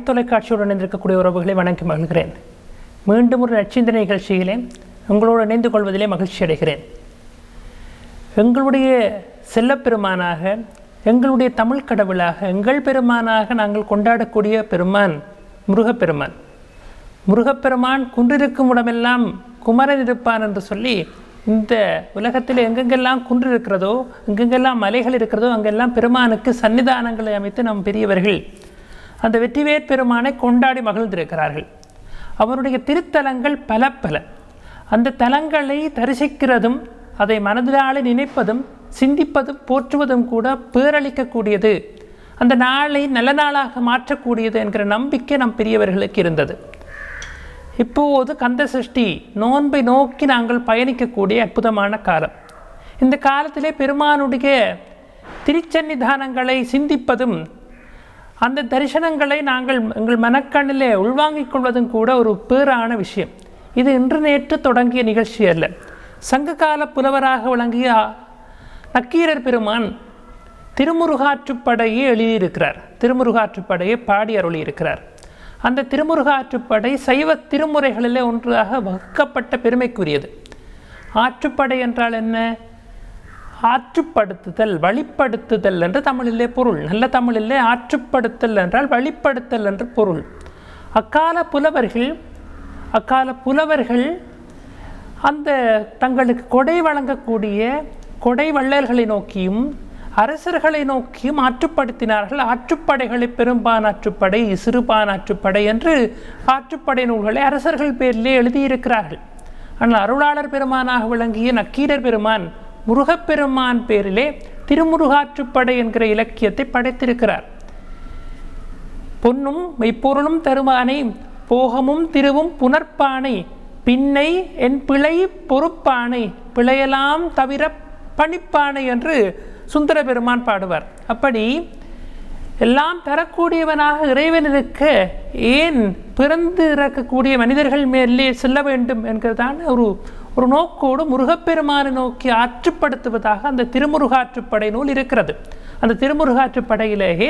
தமிழ் தொலைக்காட்சியுடன் இணைந்திருக்கக்கூடிய உறவுகளை வணங்கி மகிழ்கிறேன் மீண்டும் ஒரு நச்சிந்த நிகழ்ச்சியிலே உங்களோடு இணைந்து கொள்வதிலே மகிழ்ச்சி அடைகிறேன் எங்களுடைய செல்லப்பெருமானாக எங்களுடைய தமிழ் கடவுளாக எங்கள் பெருமானாக நாங்கள் கொண்டாடக்கூடிய பெருமான் முருகப்பெருமான் முருகப்பெருமான் குன்றிருக்கும் இடமெல்லாம் குமரன் இருப்பான் என்று சொல்லி இந்த உலகத்தில் எங்கெங்கெல்லாம் குன்று இருக்கிறதோ எங்கெங்கெல்லாம் மலைகள் இருக்கிறதோ அங்கெல்லாம் பெருமானுக்கு சன்னிதானங்களை அமைத்து நம் பெரியவர்கள் அந்த வெற்றிவேற் பெருமானை கொண்டாடி மகிழ்ந்திருக்கிறார்கள் அவருடைய திருத்தலங்கள் பல பல அந்த தலங்களை தரிசிக்கிறதும் அதை மனதிலாலே நினைப்பதும் சிந்திப்பதும் போற்றுவதும் கூட பேரளிக்கக்கூடியது அந்த நாளை நல்ல நாளாக மாற்றக்கூடியது என்கிற நம்பிக்கை நம் பெரியவர்களுக்கு இருந்தது இப்போது கந்த சஷ்டி நோன்பை நோக்கி நாங்கள் பயணிக்கக்கூடிய அற்புதமான காலம் இந்த காலத்திலே பெருமானுடைய திருச்சன்னிதானங்களை சிந்திப்பதும் அந்த தரிசனங்களை நாங்கள் எங்கள் மனக்கண்ணிலே உள்வாங்கிக் கொள்வதும் கூட ஒரு பேரான விஷயம் இது இன்று நேற்று தொடங்கிய நிகழ்ச்சி அல்ல சங்ககால புலவராக விளங்கிய நக்கீரர் பெருமான் திருமுருகாற்றுப்படையை எழுதியிருக்கிறார் திருமுருகாற்றுப்படையை பாடி அருளியிருக்கிறார் அந்த திருமுருகாற்றுப்படை சைவ திருமுறைகளிலே ஒன்றாக வகுக்கப்பட்ட பெருமைக்குரியது ஆற்றுப்படை என்றால் என்ன ஆற்றுப்படுத்துதல் வழிப்படுத்துதல் என்று தமிழிலே பொருள் நல்ல தமிழிலே ஆற்றுப்படுத்தல் என்றால் வழிப்படுத்தல் என்று பொருள் அக்கால புலவர்கள் அக்கால புலவர்கள் அந்த தங்களுக்கு கொடை வழங்கக்கூடிய கொடை வள்ளல்களை நோக்கியும் அரசர்களை நோக்கியும் ஆற்றுப்படுத்தினார்கள் ஆற்றுப்படைகளை பெரும்பான் ஆற்றுப்படை சிறுபான் ஆற்றுப்படை என்று ஆற்றுப்படை நூல்களை அரசர்கள் பேரிலே எழுதியிருக்கிறார்கள் ஆனால் அருளாளர் பெருமானாக விளங்கிய நக்கீரர் பெருமான் முருகப்பெருமான் பேரிலே திருமுருகாற்றுப்படை என்கிற இலக்கியத்தை படைத்திருக்கிறார் பொன்னும் மெய்ப்பொருளும் தருமானை போகமும் திருவும் புனர்ப்பானை பின்னை என் பிழை பொறுப்பானை பிழையெல்லாம் தவிர பணிப்பானை என்று சுந்தர பெருமான் பாடுவார் அப்படி எல்லாம் தரக்கூடியவனாக இறைவன் இருக்க ஏன் பிறந்து இறக்கக்கூடிய மனிதர்கள் மேலே செல்ல வேண்டும் என்கிறதான ஒரு ஒரு நோக்கோடு முருகப்பெருமானை நோக்கி ஆற்றுப்படுத்துவதாக அந்த திருமுருகாற்றுப்படை நூல் இருக்கிறது அந்த திருமுருகாற்றுப்படையிலேயே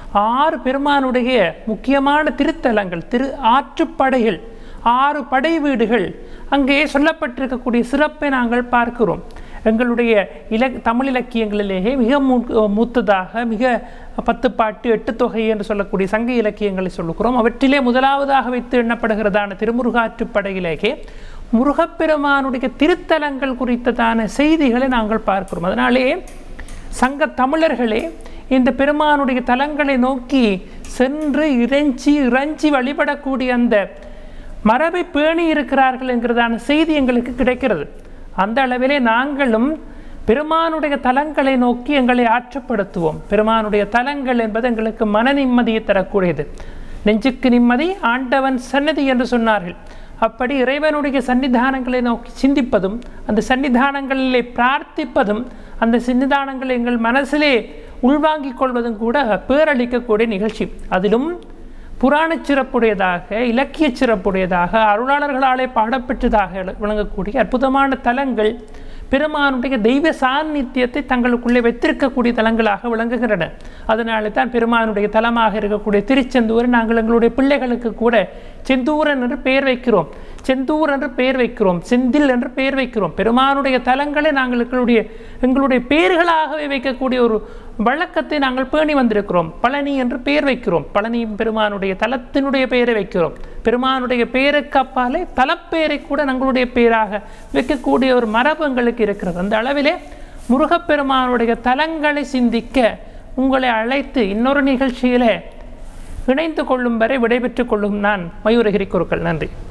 ஆறு பெருமானுடைய முக்கியமான திருத்தலங்கள் திரு ஆற்றுப்படைகள் ஆறு படை வீடுகள் அங்கே சொல்லப்பட்டிருக்கக்கூடிய சிறப்பை நாங்கள் பார்க்கிறோம் எங்களுடைய இலக் தமிழ் இலக்கியங்களிலேயே மிக மூத்ததாக மிக பத்து பாட்டு எட்டு தொகை என்று சொல்லக்கூடிய சங்க இலக்கியங்களை சொல்லுகிறோம் அவற்றிலே முதலாவதாக வைத்து எண்ணப்படுகிறதான திருமுருகாற்றுப்படையிலேயே முருகப்பெருமானுடைய திருத்தலங்கள் குறித்ததான செய்திகளை நாங்கள் பார்க்கிறோம் அதனாலே சங்க தமிழர்களே இந்த பெருமானுடைய தலங்களை நோக்கி சென்று இறைஞ்சி இறைஞ்சி வழிபடக்கூடிய அந்த மரபை பேணி இருக்கிறார்கள் என்கிறதான செய்தி எங்களுக்கு கிடைக்கிறது அந்த அளவிலே நாங்களும் பெருமானுடைய தலங்களை நோக்கி எங்களை ஆற்றுப்படுத்துவோம் பெருமானுடைய தலங்கள் என்பது எங்களுக்கு மன நிம்மதியை தரக்கூடியது நெஞ்சுக்கு நிம்மதி ஆண்டவன் சன்னதி என்று சொன்னார்கள் அப்படி இறைவனுடைய சன்னிதானங்களை நோக்கி சிந்திப்பதும் அந்த சன்னிதானங்களிலே பிரார்த்திப்பதும் அந்த சன்னிதானங்களை எங்கள் மனசிலே உள்வாங்கிக் கொள்வதும் கூட பேரளிக்கக்கூடிய நிகழ்ச்சி அதிலும் புராண சிறப்புடையதாக இலக்கிய சிறப்புடையதாக அருளாளர்களாலே பாடப்பெற்றதாக விளங்கக்கூடிய அற்புதமான தலங்கள் பெருமானுடைய தெய்வ சாநித்தியத்தை தங்களுக்குள்ளே வைத்திருக்கக்கூடிய தலங்களாக விளங்குகின்றன அதனால தான் பெருமானுடைய தலமாக இருக்கக்கூடிய திருச்செந்தூரை நாங்கள் எங்களுடைய பிள்ளைகளுக்கு கூட செந்தூரன் என்று பெயர் வைக்கிறோம் செந்தூர் என்று பெயர் வைக்கிறோம் செந்தில் என்று பெயர் வைக்கிறோம் பெருமானுடைய தலங்களை நாங்கள் எங்களுடைய எங்களுடைய பெயர்களாகவே வைக்கக்கூடிய ஒரு வழக்கத்தை நாங்கள் பேணி வந்திருக்கிறோம் பழனி என்று பெயர் வைக்கிறோம் பழனி பெருமானுடைய தலத்தினுடைய பெயரை வைக்கிறோம் பெருமானுடைய பெயருக்கு அப்பாலே தலப்பெயரை கூட எங்களுடைய பெயராக வைக்கக்கூடிய ஒரு மரபு எங்களுக்கு இருக்கிறது அந்த அளவிலே முருகப்பெருமானுடைய தலங்களை சிந்திக்க உங்களை அழைத்து இன்னொரு நிகழ்ச்சியிலே இணைந்து கொள்ளும் வரை விடைபெற்றுக் கொள்ளும் நான் மயூரகிரி குருக்கள் நன்றி